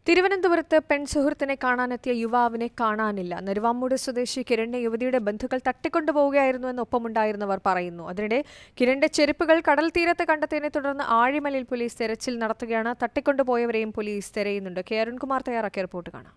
തിരുവനന്തപുരത്ത് പെൺസുഹൃത്തിനെ കാണാനെത്തിയ യുവാവിനെ കാണാനില്ല നെരുവാമ്മൂട് സ്വദേശി കിരണിനെ യുവതിയുടെ ബന്ധുക്കൾ തട്ടിക്കൊണ്ടുപോവുകയായിരുന്നുവെന്ന് ഒപ്പമുണ്ടായിരുന്നവർ പറയുന്നു അതിനിടെ കിരണിന്റെ ചെരുപ്പുകൾ കടൽ തീരത്ത് കണ്ടെത്തിയതിനെ തുടർന്ന് ആഴിമലയിൽ പോലീസ് തെരച്ചിൽ നടത്തുകയാണ് തട്ടിക്കൊണ്ടുപോയവരെയും പോലീസ് തെരയുന്നുണ്ട് കെ അരുൺകുമാർ തയ്യാറാക്കിയ റിപ്പോർട്ട് കാണാം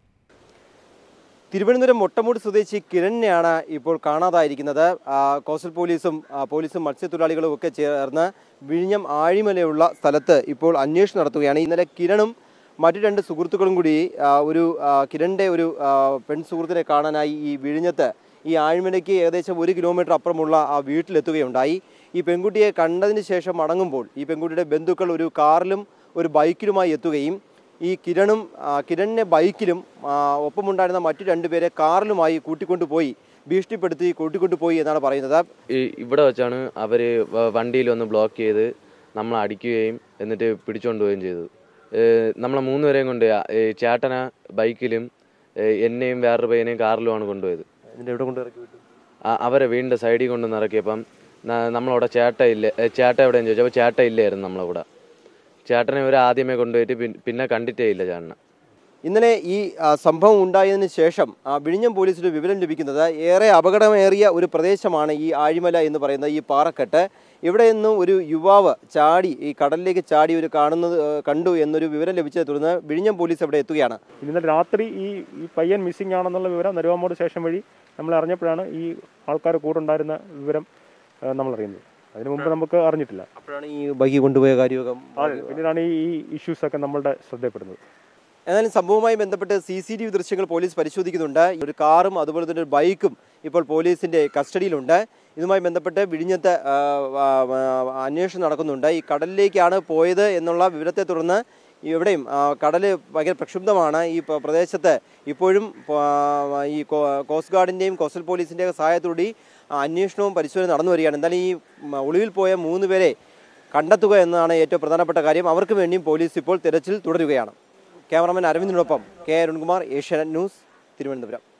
തിരുവനന്തപുരം മൊട്ടമൂട് സ്വദേശി കിരണിനെയാണ് ഇപ്പോൾ കാണാതായിരിക്കുന്നത് ആ, കോസ്റ്റൽ പോലീസും ആ, പോലീസും മത്സ്യത്തൊഴിലാളികളും ഒക്കെ ചേർന്ന് വിഴിഞ്ഞം ആഴിമലയുള്ള സ്ഥലത്ത് ഇപ്പോൾ അന്വേഷണം നടത്തുകയാണ് ഇന്നലെ കിരണും മറ്റു രണ്ട് സുഹൃത്തുക്കളും കൂടി ആ, ഒരു ആ, കിരണിൻ്റെ ഒരു ആ, പെൺ സുഹൃത്തിനെ കാണാനായി ഈ വിഴിഞ്ഞത്ത് ഈ ആഴിമലയ്ക്ക് ഏകദേശം ഒരു കിലോമീറ്റർ അപ്പുറമുള്ള ആ വീട്ടിലെത്തുകയുണ്ടായി ഈ പെൺകുട്ടിയെ കണ്ടതിന് ശേഷം മടങ്ങുമ്പോൾ ഈ പെൺകുട്ടിയുടെ ബന്ധുക്കൾ ഒരു കാറിലും ഒരു ബൈക്കിലുമായി എത്തുകയും ഈ കിരണും ആ, കിരണിനെ ബൈക്കിലും ആ, ഒപ്പമുണ്ടായിരുന്ന മറ്റു രണ്ടുപേരെ കാറിലുമായി കൂട്ടിക്കൊണ്ടുപോയി ഭീഷണിപ്പെടുത്തി കൂട്ടിക്കൊണ്ടുപോയി എന്നാണ് പറയുന്നത് ഈ ഇവിടെ വെച്ചാണ് അവർ വണ്ടിയിൽ വന്ന് ബ്ലോക്ക് ചെയ്ത് നമ്മളെ അടിക്കുകയും എന്നിട്ട് പിടിച്ചുകൊണ്ട് പോവുകയും ചെയ്തത് ഏഹ് നമ്മളെ മൂന്നുപേരെയും കൊണ്ട് ആ- ഈ ചേട്ടന ബൈക്കിലും ഏഹ് എന്നെയും വേറൊരു പയ്യനെയും കാറിലുമാണ് കൊണ്ടുപോയത് എന്നിട്ട് എവിടെ കൊണ്ട് ഇറക്കി വിട്ടു ആ- അവരെ വീടിൻ്റെ സൈഡിൽ കൊണ്ടുവന്ന് ഇറക്കിയപ്പം ന- നമ്മളവിടെ ചേട്ട ഇല്ല ഏഹ് ചേട്ട എവിടെയെന്ന് ചോദിച്ചപ്പോൾ ചേട്ട ഇല്ലായിരുന്നു നമ്മളവിടെ ചേട്ടനെ ഇവർ ആദ്യമേ കൊണ്ടുപോയിട്ട് പിൻ- പിന്നെ കണ്ടിട്ടേ ഇല്ല ചേട്ടനെ ഇന്നലെ ഈ ആ, സംഭവം ഉണ്ടായതിനു ശേഷം ആ, വിഴിഞ്ഞം പോലീസിന് വിവരം ലഭിക്കുന്നത് ഏറെ അപകടമേറിയ ഒരു പ്രദേശമാണ് ഈ ആഴിമല എന്ന് പറയുന്ന ഈ പാറക്കെട്ട് ഇവിടെ നിന്നും ഒരു യുവാവ് ചാടി ഈ കടലിലേക്ക് ചാടി ഒരു കാണുന്നത് ആ, കണ്ടു എന്നൊരു വിവരം ലഭിച്ചതിനെ തുടർന്ന് വിഴിഞ്ഞം പോലീസ് അവിടെ എത്തുകയാണ് ഇന്നലെ രാത്രി ഈ ഈ പയ്യൻ മിസ്സിംഗ് ആണെന്നുള്ള വിവരം നെരുവാമോട് സ്റ്റേഷൻ വഴി നമ്മൾ അറിഞ്ഞപ്പോഴാണ് ഈ ആൾക്കാർ കൂടെ ഉണ്ടായിരുന്ന വിവരം ആ, നമ്മൾ അറിയുന്നത് അതിനു മുമ്പ് നമുക്ക് അറിഞ്ഞിട്ടില്ല അപ്പോഴാണ് ഈ ബൈക്ക് കൊണ്ടുപോയ കാര്യമൊക്കെ അതെ പിന്നീടാണ് ഈ ഈ ഇഷ്യൂസ് ഒക്കെ നമ്മളുടെ ശ്രദ്ധയപ്പെടുന്നത് എന്നാലും സംഭവവുമായി ബന്ധപ്പെട്ട് സി സി ടി വി ദൃശ്യങ്ങൾ പോലീസ് പരിശോധിക്കുന്നുണ്ട് ഒരു കാറും അതുപോലെ തന്നെ ഒരു ബൈക്കും ഇപ്പോൾ പോലീസിന്റെ കസ്റ്റഡിയിലുണ്ട് ഇതുമായി ബന്ധപ്പെട്ട് വിഴിഞ്ഞത്ത് ആ, ആ, ആ, അന്വേഷണം നടക്കുന്നുണ്ട് ഈ കടലിലേക്കാണ് പോയത് എന്നുള്ള വിവരത്തെ തുടർന്ന് ഇവിടെയും ആ, കടല് ഭയങ്കര പ്രക്ഷുബ്ധമാണ് ഈ പ്ര- പ്രദേശത്ത് ഇപ്പോഴും ആ, ഈ കോ- കോസ്റ്റ് ഗാർഡിൻ്റെയും കോസ്റ്റൽ പോലീസിൻ്റെയും സഹായത്തോടെ ആ, അന്വേഷണവും പരിശോധനയും നടന്നു വരികയാണ് എന്തായാലും ഈ ഉം, ഒളിവിൽ പോയ മൂന്ന് പേരെ കണ്ടെത്തുക എന്നതാണ് ഏറ്റവും പ്രധാനപ്പെട്ട കാര്യം അവർക്ക് വേണ്ടിയും പോലീസ് ഇപ്പോൾ തിരച്ചിൽ തുടരുകയാണ് ക്യാമറാമാൻ അരവിന്ദിനോടൊപ്പം കെ അരുൺകുമാർ ഏഷ്യാനെറ്റ് ന്യൂസ് തിരുവനന്തപുരം